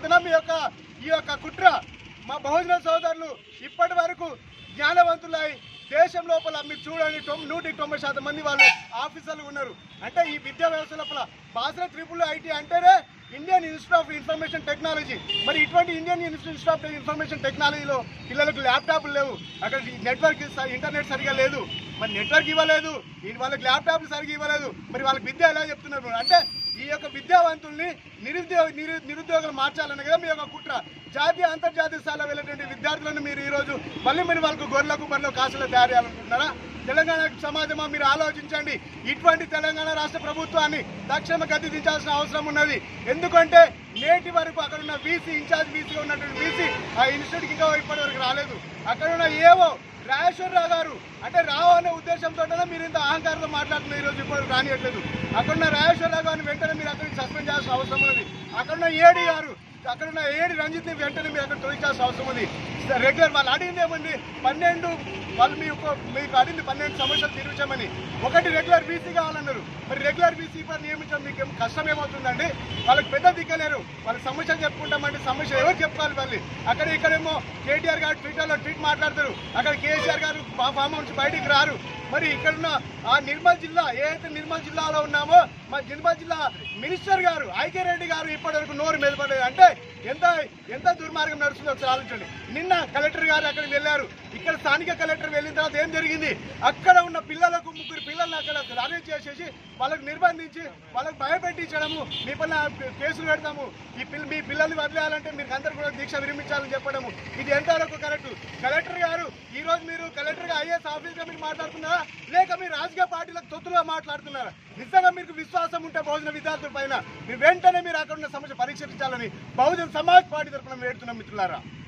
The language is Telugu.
చెప్తున్నా మీ యొక్క ఈ యొక్క కుట్ర మా బహుజన సోదరులు ఇప్పటి వరకు జ్ఞానవంతులై దేశం లోపల మీరు చూడండి తొమ్ నూటికి తొంభై శాతం మంది వాళ్ళు ఆఫీసర్లు ఉన్నారు అంటే ఈ విద్యా వ్యవస్థ లోపల బాసర త్రిపుల్ ఐటీ అంటేనే Indian Institute of Information Technology మరి ఇటువంటి ఇండియన్ ఇన్స్టిట్యూట్ ఆఫ్ ఇన్ఫర్మేషన్ టెక్నాలజీలో పిల్లలకు ల్యాప్టాప్లు లేవు అక్కడ నెట్వర్క్ ఇంటర్నెట్ సరిగా లేదు మరి నెట్వర్క్ ఇవ్వలేదు ఈ వాళ్ళకి ల్యాప్టాప్లు సరిగా ఇవ్వలేదు మరి వాళ్ళకి విద్య ఎలా చెప్తున్నారు అంటే ఈ యొక్క విద్యావంతుల్ని నిరుద్యోగ నిరు నిరుద్యోగులు మార్చాలని కదా మీ యొక్క కుట్ర జాతీయ అంతర్జాతీయ స్థాయిలో వెళ్ళేటువంటి విద్యార్థులను మీరు ఈరోజు మళ్ళీ మీరు వాళ్ళకు గొర్రెలకు బర్రెలు కాసులు తయారు చేయాలనుకుంటున్నారా తెలంగాణ సమాజమా మీరు ఆలోచించండి ఇటువంటి తెలంగాణ రాష్ట్ర ప్రభుత్వాన్ని తక్షణ గద్దె దించాల్సిన అవసరం ఉన్నది ఎందుకంటే నేటి వరకు అక్కడ ఉన్న వీసీ ఇన్ఛార్జ్ వీసీగా ఉన్నటువంటి వీసీ ఆ ఇన్స్టిట్యూట్కి ఇంకా ఇప్పటి వరకు రాలేదు అక్కడ ఉన్న ఏవో రాజేశ్వరరావు గారు అంటే రావు అనే ఉద్దేశంతో మీరు ఇంత అహంకారంతో మాట్లాడుతున్నారు ఈరోజు ఇప్పుడు రానియట్లేదు అక్కడున్న రాజేశ్వరరావు గారిని వెంటనే మీరు అక్కడికి సస్పెండ్ చేయాల్సిన అవసరం ఉన్నది అక్కడున్న ఏడి గారు అక్కడున్న ఏడి రంజిత్ని వెంటనే మీరు అక్కడ తొలగించాల్సిన అవసరం ఉంది రెగ్యులర్ వాళ్ళు అడిగింది ఏముంది పన్నెండు వాళ్ళు మీకు మీకు అడిగింది పన్నెండు సమస్యలు తీర్చమని ఒకటి రెగ్యులర్ బీసీ కావాలన్నారు మరి రెగ్యులర్ బీసీ పని నియమించడం మీకు ఏం కష్టం ఏమవుతుందండి వాళ్ళకి పెద్ద దిక్కలేరు వాళ్ళ సమస్యలు చెప్పుకుంటామంటే సమస్య ఎవరు చెప్పుకోవాలి వాళ్ళు అక్కడ ఇక్కడేమో కేటీఆర్ గారు ట్విట్టర్లో ట్వీట్ మాట్లాడతారు అక్కడ కేసీఆర్ గారు మా ఫామ్ నుంచి బయటికి రారు మరి ఇక్కడున్న ఆ నిర్మల్ జిల్లా ఏదైతే నిర్మల్ జిల్లాలో ఉన్నామో మా నిర్మల్ జిల్లా మినిస్టర్ గారు ఐకే రెడ్డి గారు ఇప్పటివరకు నోరు మెదపడలేదు అంటే ఎంత ఎంత దుర్మార్గం నడుస్తుందో ఒకసారి ఆలోచించండి నిన్న కలెక్టర్ గారు అక్కడికి వెళ్ళారు ఇక్కడ స్థానిక కలెక్టర్ వెళ్ళిన తర్వాత ఏం జరిగింది అక్కడ ఉన్న పిల్లలకు ముగ్గురు పిల్లల్ని అక్కడ అరెస్ట్ చేసేసి వాళ్ళకి నిర్బంధించి వాళ్ళకి భయపెట్టించడము మీ పైన కేసులు పెడతాము ఈ పిల్ల మీ పిల్లల్ని వదిలేయాలంటే మీరు అందరూ కూడా దీక్ష విరమించాలని చెప్పడము ఇది ఎంతవరకు కరెక్ట్ కలెక్టర్ గారు ఈ రోజు మీరు కలెక్టర్ గా ఐఏఎస్ ఆఫీసర్ మీరు మాట్లాడుతున్నారా లేక మీరు రాజకీయ పార్టీలకు తొత్తులుగా మాట్లాడుతున్నారా నిజంగా మీకు విశ్వాసం ఉంటే బహుజన విద్యార్థుల పైన మీరు వెంటనే మీరు అక్కడ ఉన్న సమస్య పరీక్షించాలని బహుజన సమాజ్ పార్టీ తరఫున వేడుతున్నాం మిత్రులారా